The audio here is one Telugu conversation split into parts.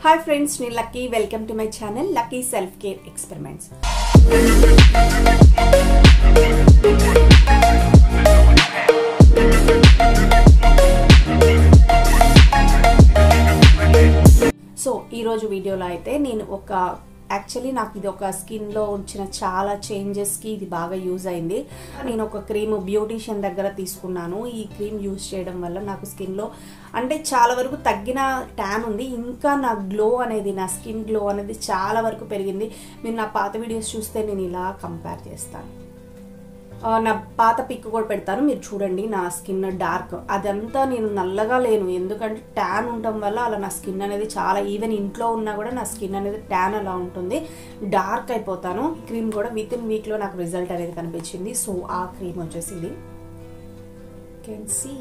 హాయ్ ఫ్రెండ్స్ నేను Lucky welcome to my channel Lucky self care experiments so ఈరోజు వీడియోలో అయితే నేను ఒక యాక్చువల్లీ నాకు ఇది ఒక స్కిన్లో వచ్చిన చాలా చేంజెస్కి ఇది బాగా యూజ్ అయింది నేను ఒక క్రీమ్ బ్యూటీషియన్ దగ్గర తీసుకున్నాను ఈ క్రీమ్ యూజ్ చేయడం వల్ల నాకు స్కిన్లో అంటే చాలా వరకు తగ్గిన ట్యాన్ ఉంది ఇంకా నా గ్లో అనేది నా స్కిన్ గ్లో అనేది చాలా వరకు పెరిగింది మీరు నా పాత వీడియోస్ చూస్తే నేను ఇలా కంపేర్ చేస్తాను ఆ, నా పాత పిక్ కూడా పెడతాను మీరు చూడండి నా స్కిన్ డార్క్ అదంతా నేను నల్లగా లేను ఎందుకంటే ట్యాన్ ఉండటం వల్ల అలా నా స్కిన్ అనేది చాలా ఈవెన్ ఇంట్లో ఉన్నా కూడా నా స్కిన్ అనేది ట్యాన్ అలా ఉంటుంది డార్క్ అయిపోతాను క్రీమ్ కూడా విత్ ఇన్ వీక్లో నాకు రిజల్ట్ అనేది కనిపించింది సో ఆ క్రీమ్ వచ్చేసి ఇది కెన్ సీ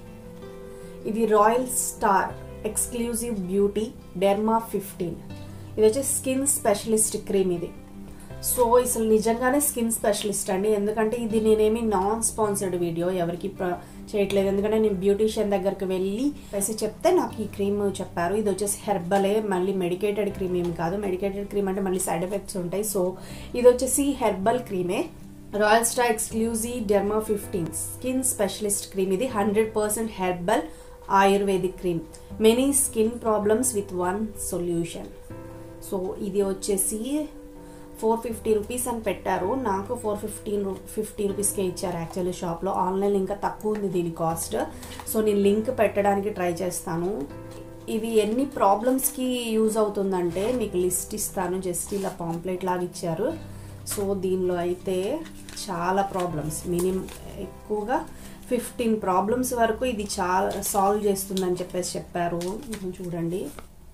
ఇది royal star exclusive beauty derma fifteen ఇది వచ్చి స్కిన్ స్పెషలిస్ట్ క్రీమ్ ఇది సో అసలు నిజంగానే స్కిన్ స్పెషలిస్ట్ అండి ఎందుకంటే ఇది నేనేమి నాన్ స్పాన్సర్డ్ వీడియో ఎవరికి ప్ర- చేయట్లేదు ఎందుకంటే నేను బ్యూటీషియన్ దగ్గరికి వెళ్ళి వేసి చెప్తే నాకు ఈ క్రీమ్ చెప్పారు ఇది వచ్చేసి హెర్బలే మళ్ళీ మెడికేటెడ్ క్రీమ్ ఏమి కాదు మెడికేటెడ్ క్రీమ్ అంటే మళ్ళీ సైడ్ ఎఫెక్ట్స్ ఉంటాయి సో ఇది వచ్చేసి హెర్బల్ క్రీమే royal star exclusive derma fifteen skin specialist cream ఇది hundred percent herbal ayurvedic cream many skin problems with one solution so ఇది వచ్చేసి ఫోర్ ఫిఫ్టీ రూపీస్ అని పెట్టారు నాకు ఫోర్ ఫిఫ్టీన్ ఫిఫ్టీ రూపీస్కే ఇచ్చారు యాక్చువల్లీ షాప్లో ఆన్లైన్ ఇంకా తక్కువ ఉంది దీని కాస్ట్ సో నేను లింక్ పెట్టడానికి ట్రై చేస్తాను ఇది ఎన్ని ప్రాబ్లమ్స్కి యూజ్ అవుతుందంటే మీకు లిస్ట్ ఇస్తాను జస్ట్ ఇలా పాంప్లెట్ లాగా ఇచ్చారు సో దీనిలో అయితే చాలా ప్రాబ్లమ్స్ మినిమం ఎక్కువగా ఫిఫ్టీన్ ప్రాబ్లమ్స్ వరకు ఇది చాలా సాల్వ్ చేస్తుందని చెప్పేసి చెప్పారు ఇది చూడండి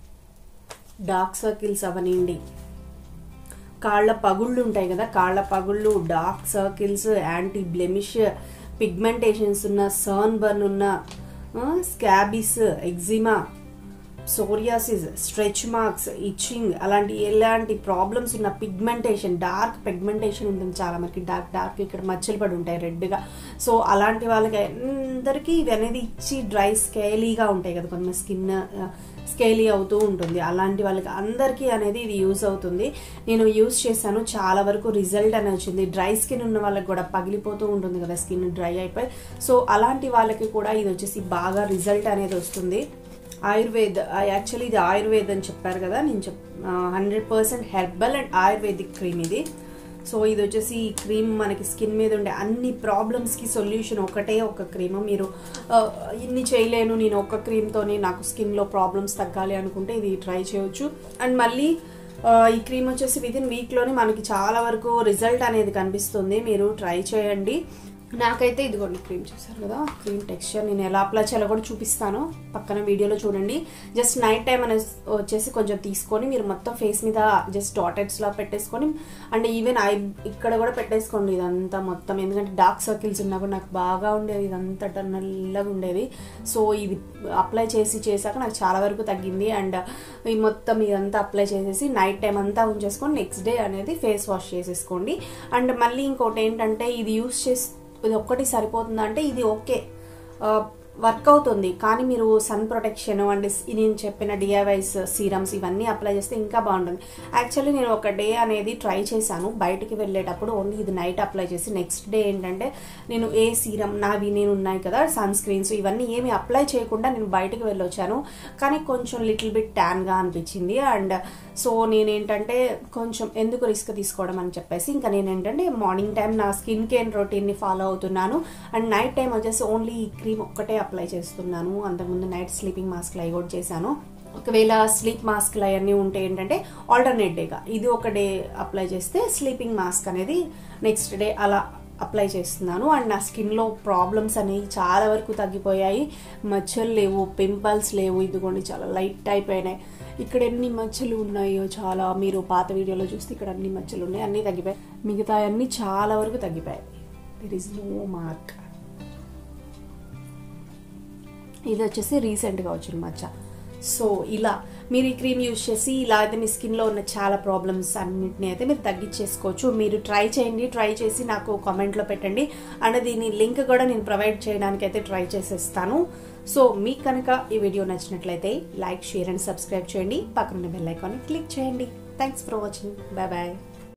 డార్క్ సర్కిల్స్ అవనండి కాళ్ళ పగుళ్ళు ఉంటాయి కదా కాళ్ళ పగుళ్ళు dark circles anti blemish pigmentations ఉన్న సర్న్ బర్న్ ఉన్న scabies eczema psoriasis stretch marks itching అలాంటి ఎలాంటి ప్రాబ్లమ్స్ ఉన్న పిగ్మెంటేషన్ డార్క్ పిగ్మెంటేషన్ ఉంటుంది చాలా మనకి డార్క్ డార్క్ ఇక్కడ మచ్చలు పడి ఉంటాయి రెడ్గా సో అలాంటి వాళ్ళకి అందరికీ ఇవి అనేది ఇచ్చి డ్రై స్కేలీగా ఉంటాయి కదా కొంతమంది స్కిన్ స్కేలీ అవుతూ ఉంటుంది అలాంటి వాళ్ళకి అందరికీ అనేది ఇది యూజ్ అవుతుంది నేను యూజ్ చేశాను చాలా వరకు రిజల్ట్ అనేది వచ్చింది డ్రై స్కిన్ ఉన్న వాళ్ళకి కూడా పగిలిపోతూ ఉంటుంది కదా స్కిన్ డ్రై అయిపోయి సో అలాంటి వాళ్ళకి కూడా ఇది వచ్చేసి బాగా రిజల్ట్ అనేది వస్తుంది ఆయుర్వేద్ యాక్చువల్లీ ఇది ఆయుర్వేద్ అని చెప్పారు కదా నేను చెప్ hundred percent herbal and ayurvedic cream ఇది సో ఇది వచ్చేసి ఈ క్రీమ్ మనకి స్కిన్ మీద ఉండే అన్ని ప్రాబ్లమ్స్కి సొల్యూషన్ ఒకటే ఒక క్రీమ్ మీరు ఆ, ఇన్ని చేయలేను నేను ఒక క్రీమ్తోనే నాకు స్కిన్లో ప్రాబ్లమ్స్ తగ్గాలి అనుకుంటే ఇది ట్రై చేయొచ్చు అండ్ మళ్ళీ ఆ, ఈ క్రీమ్ వచ్చేసి విత్ ఇన్ వీక్లోనే మనకి చాలా వరకు రిజల్ట్ అనేది కనిపిస్తుంది మీరు ట్రై చేయండి నాకైతే ఇదిగోండి క్రీమ్ చూసారు కదా క్రీమ్ టెక్స్చర్ నేను ఎలా అప్లై చేయాలో కూడా చూపిస్తాను పక్కన వీడియోలో చూడండి జస్ట్ నైట్ టైం అనేది వచ్చేసి కొంచెం తీసుకొని మీరు మొత్తం ఫేస్ మీద జస్ట్ డాటెడ్స్లా పెట్టేసుకొని అండ్ ఈవెన్ ఐ ఇక్కడ కూడా పెట్టేసుకోండి ఇదంతా మొత్తం ఎందుకంటే డార్క్ సర్కిల్స్ ఉన్నా కూడా నాకు బాగా ఉండేది ఇదంతా నల్లగా ఉండేది సో ఇది అప్లై చేసి చేశాక నాకు చాలా వరకు తగ్గింది అండ్ ఈ మొత్తం ఇదంతా అప్లై చేసేసి నైట్ టైం అంతా ఉంచేసుకొని నెక్స్ట్ డే అనేది ఫేస్ వాష్ చేసేసుకోండి అండ్ మళ్ళీ ఇంకోటి ఏంటంటే ఇది యూస్ చేసి ఇది ఒక్కటి సరిపోతుందా అంటే ఇది ఓకే వర్క్ అవుతుంది కానీ మీరు సన్ ప్రొటెక్షన్ అండ్ నేను చెప్పిన డిఐవైస్ సీరమ్స్ ఇవన్నీ అప్లై చేస్తే ఇంకా బాగుంటుంది యాక్చువల్లీ నేను ఒక డే అనేది ట్రై చేశాను బయటికి వెళ్ళేటప్పుడు ఓన్లీ ఇది నైట్ అప్లై చేసి నెక్స్ట్ డే ఏంటంటే నేను ఏ సీరం నావి నేను ఉన్నాయి కదా సన్ స్క్రీన్స్ ఇవన్నీ ఏమి అప్లై చేయకుండా నేను బయటికి వెళ్ళొచ్చాను కానీ కొంచెం లిటిల్ బిట్ ట్యాన్గా అనిపించింది అండ్ సో నేనేంటంటే కొంచెం ఎందుకు రిస్క్ తీసుకోవడం అని చెప్పేసి ఇంకా నేను ఏంటంటే మార్నింగ్ టైం నా స్కిన్ కేర్ రొటీన్ని ఫాలో అవుతున్నాను అండ్ నైట్ టైం వచ్చేసి ఓన్లీ ఈ క్రీమ్ ఒక్కటే అప్లై చేస్తున్నాను అంతకుముందు నైట్ స్లీపింగ్ మాస్క్ అవి కూడా చేశాను ఒకవేళ స్లీప్ మాస్క్లు అవన్నీ ఉంటే ఏంటంటే ఆల్టర్నేట్ డేగా ఇది ఒక డే అప్లై చేస్తే స్లీపింగ్ మాస్క్ అనేది నెక్స్ట్ డే అలా అప్లై చేస్తున్నాను అండ్ నా స్కిన్లో ప్రాబ్లమ్స్ అనేవి చాలా వరకు తగ్గిపోయాయి మచ్చలు లేవు పింపుల్స్ లేవు ఇదిగోండి చాలా లైట్ అయిపోయినాయి ఇక్కడ ఎన్ని మచ్చలు ఉన్నాయో చాలా మీరు పాత వీడియోలో చూస్తే ఇక్కడ అన్ని మచ్చలు ఉన్నాయి అన్నీ తగ్గిపోయాయి మిగతా అన్నీ చాలా వరకు తగ్గిపోయాయి దెర్ ఇస్ నో మార్క్ ఇది వచ్చేసి రీసెంట్గా వచ్చిన మచ్చ సో ఇలా మీరు ఈ క్రీమ్ యూజ్ చేసి ఇలా అయితే మీ స్కిన్లో ఉన్న చాలా ప్రాబ్లమ్స్ అన్నింటినీ అయితే మీరు తగ్గించేసుకోవచ్చు మీరు ట్రై చేయండి ట్రై చేసి నాకు కామెంట్లో పెట్టండి అండ్ దీని లింక్ కూడా నేను ప్రొవైడ్ చేయడానికి అయితే ట్రై చేసేస్తాను సో మీకు కనుక ఈ వీడియో నచ్చినట్లయితే లైక్ షేర్ అండ్ సబ్స్క్రైబ్ చేయండి పక్కనున్న బెల్ ఐకాన్ని క్లిక్ చేయండి thanks for watching bye bye